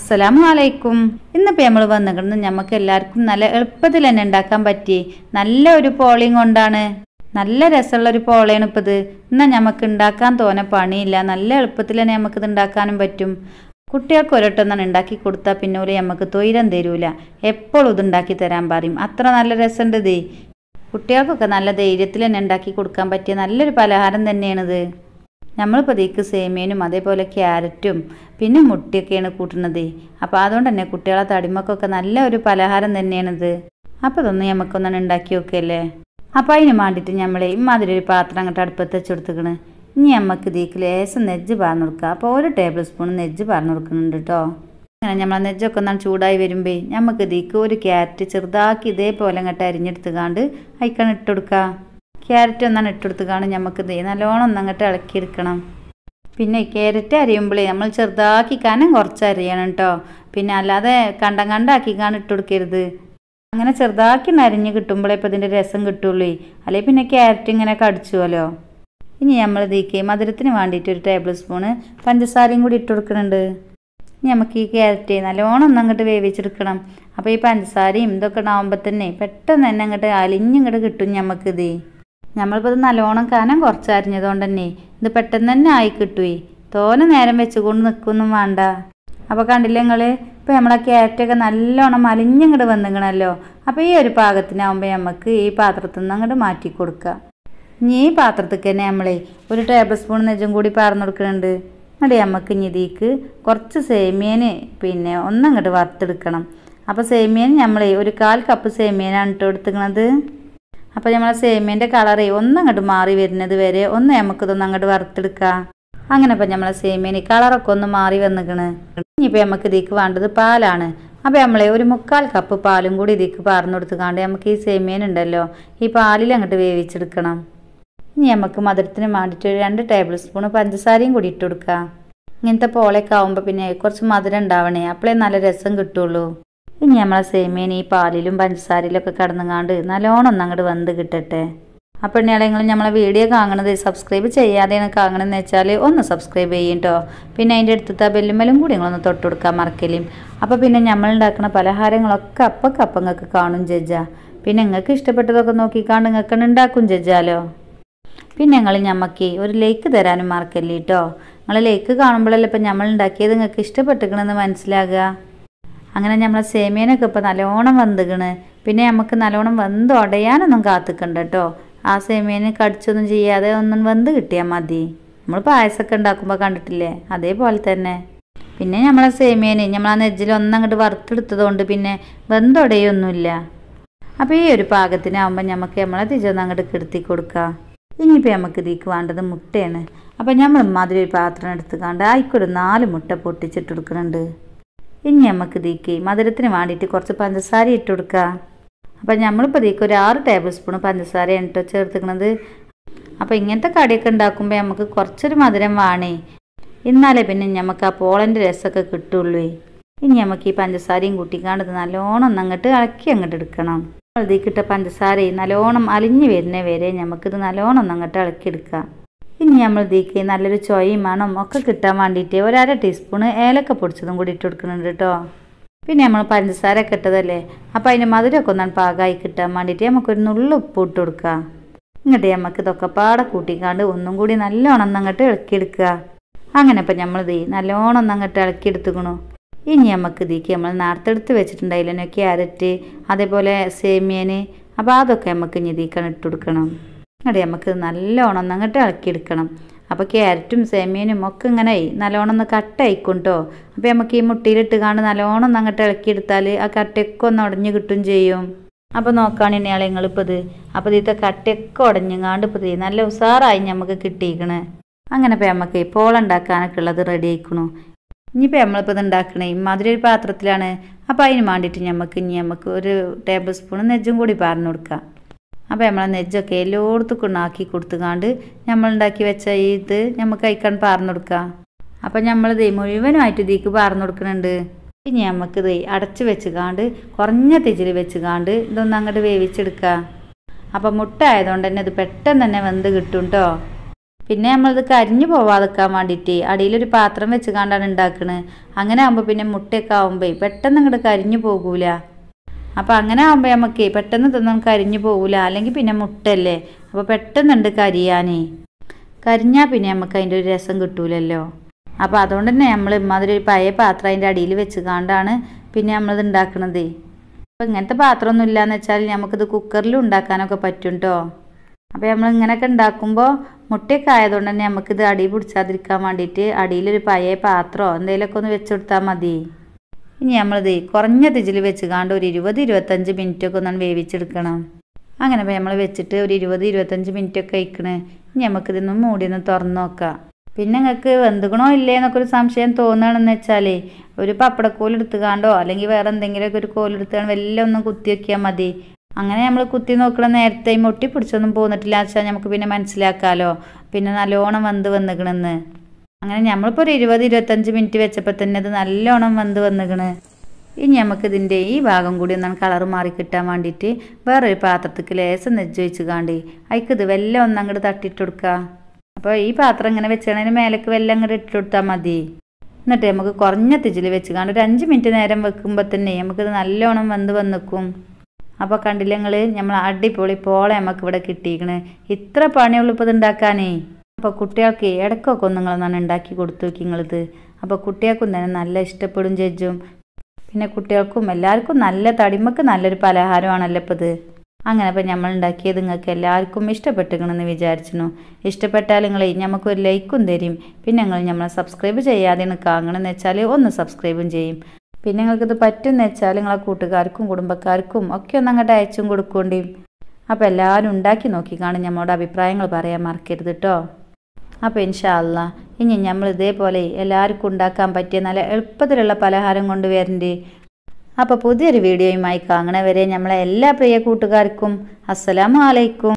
അസ്സലാമു അലൈക്കും ഇന്നിപ്പോൾ നമ്മൾ വന്നിരിക്കുന്നത് നമുക്ക് എല്ലാവർക്കും നല്ല എളുപ്പത്തിൽ തന്നെ ഉണ്ടാക്കാൻ പറ്റി നല്ല ഒരു പോളിയും കൊണ്ടാണ് നല്ല രസമുള്ള ഒരു പോളയാണ് ഇപ്പോൾ ഇത് എന്നാൽ നമുക്ക് ഉണ്ടാക്കാൻ തോന്നെ പണിയില്ല നല്ല എളുപ്പത്തിൽ തന്നെ നമുക്കിത് ഉണ്ടാക്കാനും പറ്റും കുട്ടികൾക്ക് ഒരൊട്ടൊന്നാണ് ഉണ്ടാക്കി കൊടുത്താൽ പിന്നെ ഒരു നമുക്ക് തൊയിരം തരൂല എപ്പോഴും ഇത് ഉണ്ടാക്കി തരാൻ പറയും അത്ര നല്ല രസമുണ്ട് ഇത് കുട്ടികൾക്കൊക്കെ നല്ല ധൈര്യത്തിൽ തന്നെ ഉണ്ടാക്കി കൊടുക്കാൻ പറ്റിയ നല്ലൊരു പലഹാരം തന്നെയാണിത് നമ്മളിപ്പോൾ ഇതിക്ക് സേമിയനും അതേപോലെ ക്യാരറ്റും പിന്നെ മുട്ടയൊക്കെയാണ് കൂട്ടുന്നത് അപ്പോൾ അതുകൊണ്ട് തന്നെ കുട്ടികളെ തടിമക്കൊക്കെ നല്ല ഒരു പലഹാരം തന്നെയാണിത് അപ്പോൾ ഇതൊന്ന് നമുക്കൊന്നാണ് ഉണ്ടാക്കി നോക്കിയല്ലേ അപ്പോൾ അതിന് വേണ്ടിയിട്ട് നമ്മൾ ഇമാതിരി ഒരു പാത്രം അങ്ങോട്ട് അടുപ്പത്ത് വെച്ച് കൊടുത്തിക്കണ് ഇനി നമുക്ക് ഇതിക്ക് ലേശം നെജ്ജ് പാർന്നു കൊടുക്കുക അപ്പോൾ ഒരു ടേബിൾ സ്പൂൺ നെജ്ജ് പാർന്നു കൊടുക്കുന്നുണ്ട് കേട്ടോ അങ്ങനെ നമ്മൾ നെജ്ജൊക്കെ ഒന്നാണ് ചൂടായി വരുമ്പേ നമുക്ക് ഇതിക്ക് ഒരു ക്യാരറ്റ് ചെറുതാക്കി ഇതേപോലെ അങ്ങോട്ട് അരിഞ്ഞെടുത്തുകാണ്ട് അയക്കാണ് ഇട്ട് കൊടുക്കുക ക്യാരറ്റ് ഒന്നാണ് ഇട്ടെടുത്തുകാണ് നമുക്ക് ഇത് നല്ലോണം ഒന്നങ്ങോട്ട് ഇളക്കിയെടുക്കണം പിന്നെ ക്യാരറ്റ് അരിയുമ്പോഴേ നമ്മൾ ചെറുതാക്കി കനം കുറച്ച് അരിയണം കേട്ടോ പിന്നെ അല്ലാതെ കണ്ടം കണ്ടാക്കിക്കാണ് ഇട്ട് കൊടുക്കരുത് അങ്ങനെ ചെറുതാക്കി അരിഞ്ഞ് കിട്ടുമ്പോഴേ ഇപ്പോൾ ഇതിൻ്റെ രസം കിട്ടുള്ളൂ അല്ലെങ്കിൽ പിന്നെ ക്യാരറ്റ് ഇങ്ങനെ കടിച്ചുവല്ലോ ഇനി നമ്മൾ ഇതിക്ക് മധുരത്തിന് വേണ്ടിയിട്ട് ഒരു ടേബിൾ സ്പൂണ് പഞ്ചസാരയും കൂടി ഇട്ട് കൊടുക്കുന്നുണ്ട് ഇനി നമുക്ക് ഈ ക്യാരറ്റ് നല്ലോണം ഒന്ന് അങ്ങോട്ട് വേവിച്ചെടുക്കണം അപ്പോൾ ഈ പഞ്ചസാരയും ഇതൊക്കെ ഉണ്ടാകുമ്പോൾ തന്നെ പെട്ടെന്ന് തന്നെ അങ്ങോട്ട് അലിഞ്ഞിങ്ങോട്ട് കിട്ടും നമുക്കിത് നമ്മളിപ്പോൾ ഇത് നല്ലോണം കനം കുറച്ച് അരിഞ്ഞതുകൊണ്ട് തന്നെ ഇത് പെട്ടെന്ന് തന്നെ ആയി കിട്ടുവേ തോനെ നേരം വെച്ചുകൊണ്ട് നിൽക്കൊന്നും വേണ്ട അപ്പോൾ കണ്ടില്ലേ നിങ്ങൾ ഇപ്പോൾ നമ്മളെ ക്യാരറ്റൊക്കെ നല്ലോണം മലിഞ്ഞിങ്ങോട്ട് വന്നിക്കണല്ലോ അപ്പോൾ ഈ ഒരു പാകത്തിനാവുമ്പോൾ നമുക്ക് ഈ പാത്രത്തിൽ നിന്ന് അങ്ങോട്ട് മാറ്റി കൊടുക്കുക ഇനി ഈ പാത്രത്തിൽ തന്നെ നമ്മളെ ഒരു ടേബിൾ സ്പൂൺ നെജ്ജും കൂടി പാർന്നു കൊടുക്കുന്നുണ്ട് എന്നിട്ട് നമുക്ക് ഇനി ഇതിക്ക് കുറച്ച് സേമിയന് പിന്നെ ഒന്നങ്ങോട്ട് വറുത്തെടുക്കണം അപ്പോൾ സേമിയൻ നമ്മൾ ഒരു കാൽ കപ്പ് സേമിയനാണ് ഇട്ട് കൊടുത്തിരിക്കണത് അപ്പോൾ നമ്മളെ സേമിയൻ്റെ കളറേ ഒന്നങ്ങോട്ട് മാറി വരുന്നത് വരെ ഒന്ന് നമുക്കിതൊന്ന് അങ്ങോട്ട് വറുത്തെടുക്കാം അങ്ങനെ ഇപ്പം നമ്മളെ സേമിയന് കളറൊക്കെ ഒന്ന് മാറി വന്നിക്കണ് ഇനിയിപ്പോൾ നമുക്ക് ഇതിക്ക് വേണ്ടത് പാലാണ് അപ്പോൾ നമ്മളെ ഒരു മുക്കാൽ കപ്പ് പാലും കൂടി ഇതിക്ക് പാർന്നു കൊടുത്തുകാണ്ട് നമുക്ക് ഈ സേമിയൻ ഉണ്ടല്ലോ ഈ പാലിൽ അങ്ങോട്ട് വേവിച്ചെടുക്കണം ഇനി നമുക്ക് മധുരത്തിന് വേണ്ടിയിട്ട് ഒരു രണ്ട് ടേബിൾ സ്പൂൺ പഞ്ചസാരയും കൂടി ഇട്ട് കൊടുക്കുക ഇങ്ങനത്തെ പോളയൊക്കെ ആവുമ്പോൾ പിന്നെ കുറച്ച് മധുരം ഉണ്ടാവണേ അപ്പോഴേ നല്ല രസം കിട്ടുള്ളൂ ഇനി നമ്മളെ സേമിയൻ ഈ പാലിലും പഞ്ചസാരയിലൊക്കെ കടന്നുങ്ങാണ്ട് നല്ലോണം ഒന്ന് അങ്ങോട്ട് വന്ന് കിട്ടട്ടെ അപ്പോൾ നിങ്ങൾ നമ്മളെ വീഡിയോ കാണുന്നത് സബ്സ്ക്രൈബ് ചെയ്യാതെയാണ് കാണണമെന്ന് വെച്ചാൽ ഒന്ന് സബ്സ്ക്രൈബ് ചെയ്യും കേട്ടോ പിന്നെ അതിൻ്റെ അടുത്തത്തെ ബെല്ലുമലും കൂടി നിങ്ങളൊന്ന് തൊട്ട് കൊടുക്കാൻ മറക്കലും അപ്പോൾ പിന്നെ നമ്മൾ ഉണ്ടാക്കുന്ന പലഹാരങ്ങളൊക്കെ അപ്പൊക്കെ അപ്പങ്ങൾക്ക് കാണും ജഡ്ജ പിന്നെ നിങ്ങൾക്ക് ഇഷ്ടപ്പെട്ടതൊക്കെ നോക്കിക്കാണ്ട് നിങ്ങൾക്ക് ഉണ്ടാക്കും ജഡ്ജാലോ പിന്നെ ഞങ്ങൾ ഞമ്മക്ക് ഒരു ലേക്ക് തരാനും മറക്കല്ലേ കേട്ടോ നിങ്ങൾ ലേക്ക് കാണുമ്പോഴല്ലേ ഇപ്പം നമ്മൾ ഉണ്ടാക്കിയത് നിങ്ങൾക്ക് ഇഷ്ടപ്പെട്ടിക്കണമെന്ന് മനസ്സിലാകുക അങ്ങനെ നമ്മളെ സേമിയനൊക്കെ ഇപ്പം നല്ലോണം വന്നിക്കണ് പിന്നെ നമുക്ക് നല്ലോണം വെന്ത് ഉടയാനൊന്നും കാത്തിക്കണ്ട കേട്ടോ ആ സേമിയന് കടിച്ചൊന്നും ചെയ്യാതെ ഒന്നും വെന്ത് കിട്ടിയാൽ മതി നമ്മൾ പായസമൊക്കെ ഉണ്ടാക്കുമ്പോൾ കണ്ടിട്ടില്ലേ അതേപോലെ തന്നെ പിന്നെ നമ്മളെ സേമിയന് നമ്മൾ ആ നെജ്ജിൽ ഒന്നങ്ങോട്ട് വറുത്തെടുത്തതുകൊണ്ട് പിന്നെ വെന്തൊടയൊന്നുമില്ല അപ്പോൾ ഈ ഒരു പാകത്തിനാവുമ്പോൾ നമുക്ക് നമ്മളെ തിരിച്ചൊന്ന് അങ്ങോട്ട് കിടത്തി കൊടുക്കാം ഇനിയിപ്പോൾ നമുക്ക് ഇതിക്ക് വേണ്ടത് മുട്ടയാണ് അപ്പോൾ നമ്മൾ മാതിരി ഒരു പാത്രം എടുത്തുകൊണ്ട് ആയിക്കൊരു നാല് മുട്ട പൊട്ടിച്ചിട്ട് കൊടുക്കുന്നുണ്ട് ഇനി നമുക്ക് ഇതിക്ക് മധുരത്തിന് വേണ്ടിയിട്ട് കുറച്ച് പഞ്ചസാര ഇട്ട് കൊടുക്കുക അപ്പം നമ്മളിപ്പോൾ ഇതിക്ക് ഒരു ആറ് ടേബിൾ സ്പൂൺ പഞ്ചസാരയാണ് കേട്ടോ ചേർത്തിക്കണത് അപ്പോൾ ഇങ്ങനത്തെ കടിയൊക്കെ ഉണ്ടാക്കുമ്പോൾ നമുക്ക് കുറച്ചൊരു മധുരം വേണേ എന്നാലേ പിന്നെ നമുക്ക് ആ പോളൻ്റെ രസമൊക്കെ കിട്ടുള്ളൂ ഇനി നമുക്ക് ഈ പഞ്ചസാരയും കൂട്ടിക്കാണ്ട് ഇത് നല്ലോണം ഒന്ന് അങ്ങോട്ട് ഇളക്കി അങ്ങോട്ട് എടുക്കണം ഇതിക്കിട്ട പഞ്ചസാര നല്ലോണം അലിഞ്ഞു വരുന്ന വരെ നമുക്കിത് നല്ലോണം ഒന്ന് അങ്ങോട്ട് ഇളക്കിയെടുക്കാം ഇനി നമ്മൾ ഇതിക്ക് നല്ലൊരു ചൊയയും മണം ഒക്കെ കിട്ടാൻ വേണ്ടിയിട്ട് ഒരു അര ടീസ്പൂണ് ഏലക്ക പൊടിച്ചതും കൂടി ഇട്ട് കൊടുക്കുന്നുണ്ട് കേട്ടോ പിന്നെ നമ്മൾ പഞ്ചസാര ഒക്കെ ഇട്ടതല്ലേ അപ്പോൾ അതിൻ്റെ മധുരമൊക്കെ ഒന്നാണ് പാകമായി കിട്ടാൻ വേണ്ടിയിട്ട് നമുക്കൊരു നുള്ളു ഉപ്പ് ഇട്ട് കൊടുക്കുക ഇങ്ങോട്ട് നമുക്ക് ഇതൊക്കെ പാടെ കൂട്ടിക്കാണ്ട് ഒന്നും കൂടി നല്ലോണം ഒന്ന് അങ്ങോട്ട് ഇളക്കിയെടുക്കുക അങ്ങനെ ഇപ്പം നമ്മളിത് നല്ലോണം ഒന്ന് അങ്ങോട്ട് ഇളക്കിയെടുത്തുക്കണു ഇനി നമുക്ക് ഇതിക്ക് നമ്മൾ നേർത്തെടുത്ത് വെച്ചിട്ടുണ്ടായില്ലേ ക്യാരറ്റ് അതേപോലെ സേമിയന് അപ്പോൾ അതൊക്കെ നമുക്ക് ഇനി ഇതിക്കാണ് ഇട്ട് കൊടുക്കണം എന്നിട്ട് നമുക്ക് നല്ലോണം ഒന്ന് അങ്ങോട്ട് ഇളക്കിയെടുക്കണം അപ്പോൾ ക്യാരറ്റും സേമിയനും ഒക്കെ ഇങ്ങനെ നല്ലോണം ഒന്ന് കട്ടായിക്കും കേട്ടോ അപ്പോൾ നമുക്ക് ഈ മുട്ടിയിലിട്ട് കാണും നല്ലോണം ഒന്ന് അങ്ങോട്ട് ഇളക്കിയെടുത്താൽ ആ കട്ടയൊക്കെ ഒന്ന് ഉടഞ്ഞ് കിട്ടും ചെയ്യും അപ്പോൾ നോക്കുകയാണ് ഇനിയാളെ നിങ്ങളിപ്പോൾ ഇത് അപ്പോൾ ഇതിത്തെ കട്ടയൊക്കെ ഉടഞ്ഞങ്ങാണ്ട് ഇപ്പോൾ ഇത് നല്ല ഉസാറായി നമുക്ക് കിട്ടിയിരിക്കണേ അങ്ങനെ ഇപ്പോൾ നമുക്ക് പോളുണ്ടാക്കാനൊക്കെ ഉള്ളത് റെഡി ആയിക്കണു ഇനിയിപ്പോൾ നമ്മളിപ്പോൾ ഇത് ഉണ്ടാക്കണേ ഇമാതിരി ഒരു പാത്രത്തിലാണ് അപ്പോൾ അതിന് വേണ്ടിയിട്ട് നമുക്ക് ഇനി നമുക്ക് ഒരു ടേബിൾ സ്പൂൺ നെജ്ജും കൂടി പറഞ്ഞു കൊടുക്കാം അപ്പോൾ നമ്മളെ നെജ്ജൊക്കെ എല്ലായിടത്തും ആക്കി കൊടുത്തുകാണ്ട് നമ്മൾ ഉണ്ടാക്കി വെച്ച ഈ ഇത് നമുക്ക് അയക്കാൻ പാർന്നു കൊടുക്കാം അപ്പം നമ്മളിത് മുഴുവനുമായിട്ട് ഇതിക്ക് പാർന്നു കൊടുക്കുന്നുണ്ട് ഇനി നമുക്കിത് അടച്ച് വെച്ചുകാണ്ട് കുറഞ്ഞ തിജിൽ വെച്ചുകാണ്ട് ഇതൊന്ന് അങ്ങോട്ട് വേവിച്ചെടുക്കുക അപ്പം മുട്ട ആയതുകൊണ്ട് തന്നെ ഇത് പെട്ടെന്ന് തന്നെ വെന്ത് കിട്ടും കേട്ടോ പിന്നെ നമ്മളിത് കരിഞ്ഞു പോവാതെക്കാൻ വേണ്ടിയിട്ട് അടിയിലൊരു പാത്രം വെച്ച് കാണ്ടാണ് ഉണ്ടാക്കണത് അങ്ങനെ ആകുമ്പോൾ പിന്നെ മുട്ടയൊക്കെ ആകുമ്പോൾ പെട്ടെന്ന് അങ്ങോട്ട് കരിഞ്ഞു പോകൂല അപ്പോൾ അങ്ങനെ ആകുമ്പോൾ നമുക്ക് പെട്ടെന്ന് തിന്നാൻ കരിഞ്ഞു പോകൂല അല്ലെങ്കിൽ പിന്നെ മുട്ടല്ലേ അപ്പോൾ പെട്ടെന്നുണ്ട് കരിയാനേ കരിഞ്ഞാൽ പിന്നെ നമുക്ക് അതിൻ്റെ ഒരു രസം കിട്ടൂലല്ലോ അപ്പോൾ അതുകൊണ്ട് തന്നെ നമ്മൾ ഇമ്മാതിരി ഒരു പഴയ പാത്രം അതിൻ്റെ അടിയിൽ വെച്ച് കാണ്ടാണ് പിന്നെ നമ്മളിത് ഉണ്ടാക്കണത് അപ്പോൾ ഇങ്ങനത്തെ പാത്രമൊന്നും ഇല്ലയെന്ന് വെച്ചാൽ നമുക്കിത് കുക്കറിലും ഉണ്ടാക്കാനൊക്കെ പറ്റും കേട്ടോ അപ്പോൾ നമ്മൾ ഇങ്ങനെയൊക്കെ ഉണ്ടാക്കുമ്പോൾ മുട്ടയൊക്കെ ആയതുകൊണ്ട് തന്നെ നമുക്കിത് അടി പിടിച്ചാതിരിക്കാൻ വേണ്ടിയിട്ട് അടിയിലൊരു പഴയ പാത്രമോ എന്തെങ്കിലുമൊക്കെ ഒന്ന് വെച്ചെടുത്താൽ മതി ഇനി നമ്മളിത് കുറഞ്ഞ തിജിൽ വെച്ച് കാണ്ട് ഒരു ഇരുപത് ഇരുപത്തഞ്ച് മിനിറ്റ് ഒക്കെ ഒന്നാണ് വേവിച്ചെടുക്കണം അങ്ങനെ നമ്മൾ വെച്ചിട്ട് ഒരു ഇരുപത് ഇരുപത്തഞ്ച് മിനിറ്റ് ഒക്കെ കഴിക്കണേ ഇനി നമുക്കിതൊന്ന് മൂടി ഒന്ന് തുറന്ന് നോക്കാം പിന്നെ നിങ്ങൾക്ക് വെന്തുകണോ ഇല്ലേ എന്നൊക്കെ ഒരു സംശയം തോന്നുകയാണെന്ന് വെച്ചാലേ ഒരു പപ്പടക്കോൽ എടുത്ത് കാണ്ടോ അല്ലെങ്കിൽ വേറെ എന്തെങ്കിലുമൊക്കെ ഒരു കോലെടുത്ത് കാണ്ട് വല്ല ഒന്ന് കുത്തി വെക്കിയാൽ മതി അങ്ങനെ നമ്മൾ കുത്തി നോക്കണ നേരത്തെ ഈ മുട്ടി പിടിച്ചൊന്നും പോന്നിട്ടില്ല വെച്ചാൽ നമുക്ക് പിന്നെ മനസ്സിലാക്കാമല്ലോ പിന്നെ നല്ലോണം വെന്ത് വന്നിക്കണെന്ന് അങ്ങനെ നമ്മളിപ്പോൾ ഒരു ഇരുപത് ഇരുപത്തഞ്ച് മിനിറ്റ് വെച്ചപ്പോൾ തന്നെ അത് നല്ലോണം വെന്ത് വന്നിക്കണ് ഇനി നമുക്ക് ഇതിൻ്റെ ഈ ഭാഗം കൂടി ഒന്നാണ് കളർ മാറി കിട്ടാൻ വേണ്ടിയിട്ട് വേറൊരു പാത്രത്തിക്ക് ലേസം നെജ്ജ് വെച്ച് കാണ്ടി അതിക്ക് ഇത് വെല്ലം ഒന്ന് അങ്ങോട്ട് തട്ടിയിട്ട് കൊടുക്കുക അപ്പോൾ ഈ പാത്രം ഇങ്ങനെ വെച്ചതിന് മേലേക്ക് വെല്ലം അങ്ങോട്ട് ഇട്ട് കൊടുത്താൽ മതി എന്നിട്ട് നമുക്ക് കുറഞ്ഞ തിജിൽ വെച്ച് കാണ്ട് ഒരു അഞ്ച് മിനിറ്റ് നേരം വെക്കുമ്പോൾ തന്നെ നമുക്കിത് നല്ലോണം വെന്ത് വന്നിക്കും അപ്പോൾ കണ്ടില്ല നിങ്ങൾ നമ്മൾ അടിപൊളി പോളെ നമുക്ക് ഇവിടെ കിട്ടിയിരിക്കണ് ഇത്ര പണിയുള്ളൂ ഇപ്പോൾ ഇത് ഉണ്ടാക്കാനേ അപ്പോൾ കുട്ടികൾക്ക് ഇടയ്ക്കൊക്കെ ഒന്ന് നിങ്ങളൊന്നാണ് ഉണ്ടാക്കി കൊടുത്തു നോക്കി നിങ്ങളിത് അപ്പോൾ കുട്ടികൾക്കും തന്നെ നല്ല ഇഷ്ടപ്പെടും ജഡ്ജും പിന്നെ കുട്ടികൾക്കും എല്ലാവർക്കും നല്ല തടിമക്ക് നല്ലൊരു പലഹാരമാണല്ലോ ഇപ്പോൾ ഇത് അങ്ങനെ അപ്പോൾ നമ്മൾ ഉണ്ടാക്കിയത് നിങ്ങൾക്ക് എല്ലാവർക്കും ഇഷ്ടപ്പെട്ടിരിക്കണമെന്ന് വിചാരിച്ചിരുന്നു ഇഷ്ടപ്പെട്ടാൽ നിങ്ങൾ നമുക്കൊരു ലൈക്കും തരും പിന്നെ നിങ്ങൾ നമ്മളെ സബ്സ്ക്രൈബ് ചെയ്യാതെ കാണണമെന്ന് വെച്ചാൽ ഒന്ന് സബ്സ്ക്രൈബും ചെയ്യും പിന്നെ നിങ്ങൾക്കിത് പറ്റുമെന്ന് വെച്ചാൽ നിങ്ങളെ കൂട്ടുകാർക്കും കുടുംബക്കാർക്കും ഒക്കെ ഒന്ന് അങ്ങോട്ട് അയച്ചും കൊടുക്കേണ്ടിയും അപ്പോൾ എല്ലാവരും ഉണ്ടാക്കി നോക്കി കാണും നമ്മളോട് അഭിപ്രായങ്ങൾ പറയാൻ മറക്കരുത് കേട്ടോ അപ്പോൾ ഇൻഷാല്ല ഇനി നമ്മൾ ഇതേപോലെ എല്ലാവർക്കും ഉണ്ടാക്കാൻ പറ്റിയ നല്ല എളുപ്പത്തിലുള്ള പലഹാരം കൊണ്ടുവരണ്ടേ അപ്പോൾ പുതിയൊരു വീഡിയോയുമായി കാണണ വരെ നമ്മളെ എല്ലാ പ്രിയ കൂട്ടുകാർക്കും അസ്സലാമു അലൈക്കും